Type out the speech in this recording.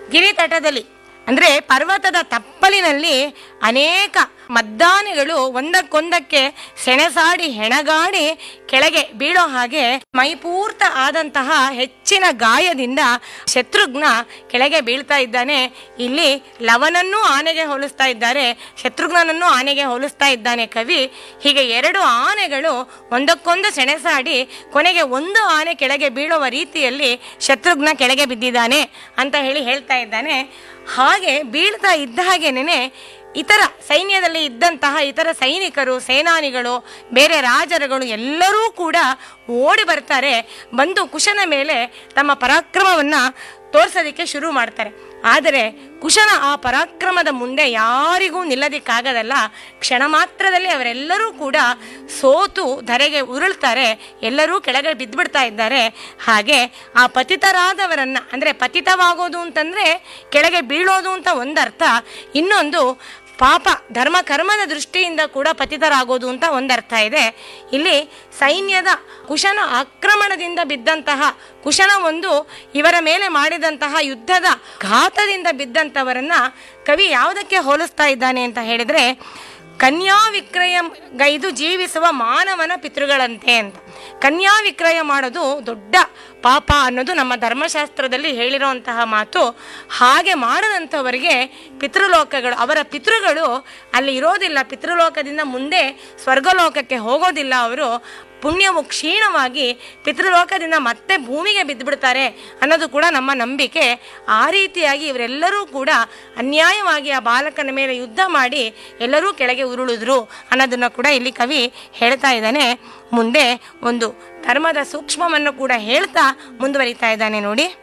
ಗಿರಿತಟದಲ್ಲಿ ಅಂದ್ರೆ ಪರ್ವತದ ತಪ್ಪಲಿನಲ್ಲಿ ಅನೇಕ ಮದ್ದಾನೆಗಳು ಒಂದಕ್ಕೊಂದಕ್ಕೆ ಸೆಣಸಾಡಿ ಹೆಣಗಾಡಿ ಕೆಳಗೆ ಬೀಳೋ ಹಾಗೆ ಮೈಪೂರ್ತ ಆದಂತಹ ಹೆಚ್ಚಿನ ಗಾಯದಿಂದ ಶತ್ರುಘ್ನ ಕೆಳಗೆ ಬೀಳ್ತಾ ಇದ್ದಾನೆ ಇಲ್ಲಿ ಲವನನ್ನೂ ಆನೆಗೆ ಹೋಲಿಸ್ತಾ ಇದ್ದಾರೆ ಶತ್ರುಘ್ನನನ್ನು ಆನೆಗೆ ಹೋಲಿಸ್ತಾ ಇದ್ದಾನೆ ಕವಿ ಹೀಗೆ ಎರಡು ಆನೆಗಳು ಒಂದಕ್ಕೊಂದು ಸೆಣಸಾಡಿ ಕೊನೆಗೆ ಒಂದು ಆನೆ ಕೆಳಗೆ ಬೀಳುವ ರೀತಿಯಲ್ಲಿ ಶತ್ರುಘ್ನ ಕೆಳಗೆ ಬಿದ್ದಿದ್ದಾನೆ ಅಂತ ಹೇಳಿ ಹೇಳ್ತಾ ಇದ್ದಾನೆ ಹಾಗೆ ಬೀಳ್ತಾ ಇದ್ದ ಹಾಗೇನೆ ಇತರ ಸೈನ್ಯದಲ್ಲಿ ಇದ್ದಂತಹ ಇತರ ಸೈನಿಕರು ಸೇನಾನಿಗಳು ಬೇರೆ ರಾಜರುಗಳು ಎಲ್ಲರೂ ಕೂಡ ಓಡಿ ಬರ್ತಾರೆ ಬಂದು ಕುಶನ ಮೇಲೆ ತಮ್ಮ ಪರಾಕ್ರಮವನ್ನ ತೋರ್ಸೋದಕ್ಕೆ ಶುರು ಮಾಡ್ತಾರೆ ಆದರೆ ಕುಶನ ಆ ಪರಾಕ್ರಮದ ಮುಂದೆ ಯಾರಿಗೂ ನಿಲ್ಲದಿಕ್ಕಾಗದಲ್ಲ ಕ್ಷಣ ಮಾತ್ರದಲ್ಲಿ ಅವರೆಲ್ಲರೂ ಕೂಡ ಸೋತು ಧರೆಗೆ ಉರುಳ್ತಾರೆ ಎಲ್ಲರೂ ಕೆಳಗೆ ಬಿದ್ದುಬಿಡ್ತಾ ಇದ್ದಾರೆ ಹಾಗೆ ಆ ಪತಿತರಾದವರನ್ನ ಅಂದ್ರೆ ಪತಿತವಾಗೋದು ಅಂತಂದ್ರೆ ಕೆಳಗೆ ಬೀಳೋದು ಅಂತ ಒಂದರ್ಥ ಇನ್ನೊಂದು ಪಾಪ ಧರ್ಮ ಕರ್ಮದ ದೃಷ್ಟಿಯಿಂದ ಕೂಡ ಪತಿತರಾಗೋದು ಅಂತ ಒಂದರ್ಥ ಇದೆ ಇಲ್ಲಿ ಸೈನ್ಯದ ಕುಶನ ಆಕ್ರಮಣದಿಂದ ಬಿದ್ದಂತಹ ಕುಶನ ಒಂದು ಇವರ ಮೇಲೆ ಮಾಡಿದಂತಹ ಯುದ್ಧದ ಘಾತದಿಂದ ಬಿದ್ದಂಥವರನ್ನ ಕವಿ ಯಾವುದಕ್ಕೆ ಹೋಲಿಸ್ತಾ ಇದ್ದಾನೆ ಅಂತ ಹೇಳಿದ್ರೆ ಕನ್ಯಾ ವಿಕ್ರಯ ಗೈದು ಜೀವಿಸುವ ಮಾನವನ ಪಿತೃಗಳಂತೆ ಅಂತ ಕನ್ಯಾ ವಿಕ್ರಯ ಮಾಡೋದು ದೊಡ್ಡ ಪಾಪ ಅನ್ನೋದು ನಮ್ಮ ಧರ್ಮಶಾಸ್ತ್ರದಲ್ಲಿ ಹೇಳಿರುವಂತಹ ಮಾತು ಹಾಗೆ ಮಾಡದಂಥವರಿಗೆ ಪಿತೃಲೋಕಗಳು ಅವರ ಪಿತೃಗಳು ಅಲ್ಲಿ ಇರೋದಿಲ್ಲ ಪಿತೃಲೋಕದಿಂದ ಮುಂದೆ ಸ್ವರ್ಗಲೋಕಕ್ಕೆ ಹೋಗೋದಿಲ್ಲ ಅವರು ಪುಣ್ಯವು ಕ್ಷೀಣವಾಗಿ ಪಿತೃಲೋಕದಿಂದ ಮತ್ತೆ ಭೂಮಿಗೆ ಬಿದ್ದುಬಿಡ್ತಾರೆ ಅನ್ನೋದು ಕೂಡ ನಮ್ಮ ನಂಬಿಕೆ ಆ ರೀತಿಯಾಗಿ ಇವರೆಲ್ಲರೂ ಕೂಡ ಅನ್ಯಾಯವಾಗಿ ಆ ಬಾಲಕನ ಮೇಲೆ ಯುದ್ಧ ಮಾಡಿ ಎಲ್ಲರೂ ಕೆಳಗೆ ಉರುಳಿದ್ರು ಅನ್ನೋದನ್ನ ಕೂಡ ಇಲ್ಲಿ ಕವಿ ಹೇಳ್ತಾ ಇದ್ದಾನೆ ಮುಂದೆ ಒಂದು ಧರ್ಮದ ಸೂಕ್ಷ್ಮವನ್ನು ಕೂಡ ಹೇಳ್ತಾ ಮುಂದುವರಿತಾ ಇದ್ದಾನೆ ನೋಡಿ